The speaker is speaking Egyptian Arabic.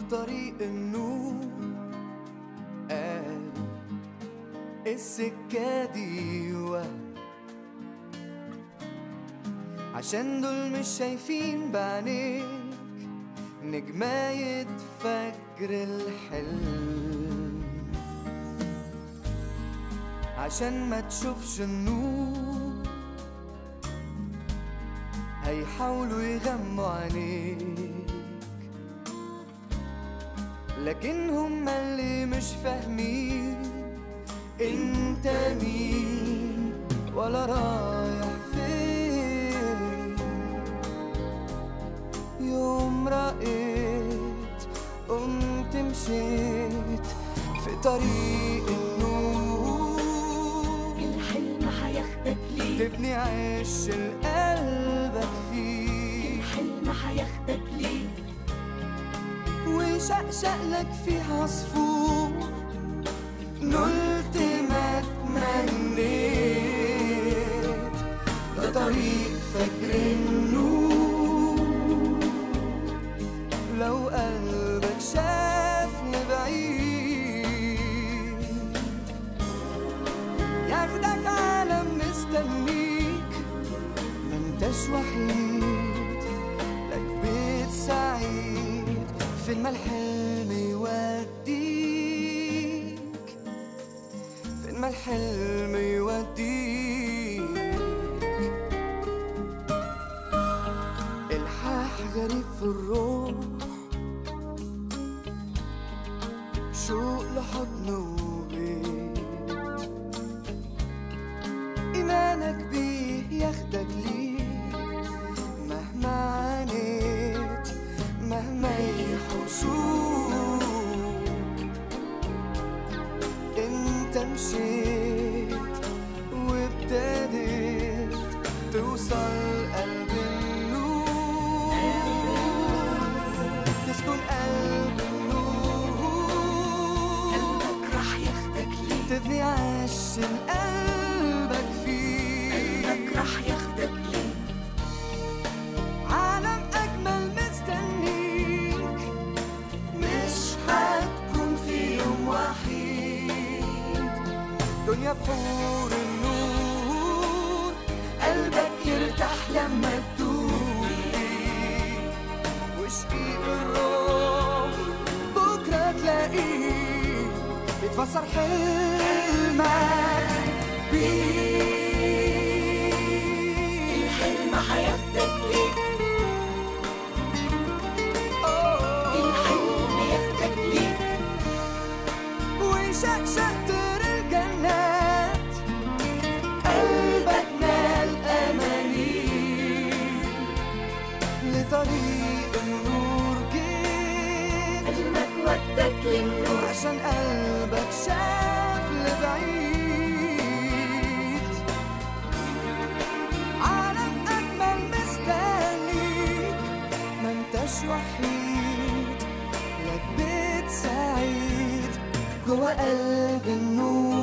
طريق النور قال السكة دي وهم عشان دول مش شايفين بعينيك نجماية فجر الحلم عشان ما تشوفش النور هيحاولوا يغموا عينيك لكن هم اللي مش فاهمين انت مين ولا رايح فين يوم رأيت قمت مشيت في طريق النور الحلم هياخدك ليه تبني عش لقلبك فيه الحلم هياخدك ليه وشقشق لك فيه عصفور نلت ما تمنيت ده طريق فجر النور لو قلبك شاف لبعيد ياخدك عالم مستنيك ما انتش وحيد لك بيت سعيد فين ما الحلم يوديك فين ما الحلم يوديك الحاح غريب في الروح شوق لحضن وبيت إيمانك بيه ياخدك ليه مهما عانيت مهما يحوشوك انت مشيت وابتديت توصل قلب النور تسكن قلب النور قلبك راح ياخدك ليه تبني عش قلبك فيه قلبك راح ياخدك ليه عالم أجمل مستنيك مش هتكون في يوم وحيد دنيا بحور النور قلبك يرتاح لما تدور فيه وشقيق الروح بكرة تلاقيه يتفسر حلمك بيه الحلم هياخدك ليه الحلم ياخدك ليه وشقشق طير الجنات قلبك نال أماني لطريق النور جيت قلبك ودك للنور عشان قلبك شاف لبعيد عالم أجمل مستنيك ما انتش وحيد لك بيت سعيد جوا قلب النور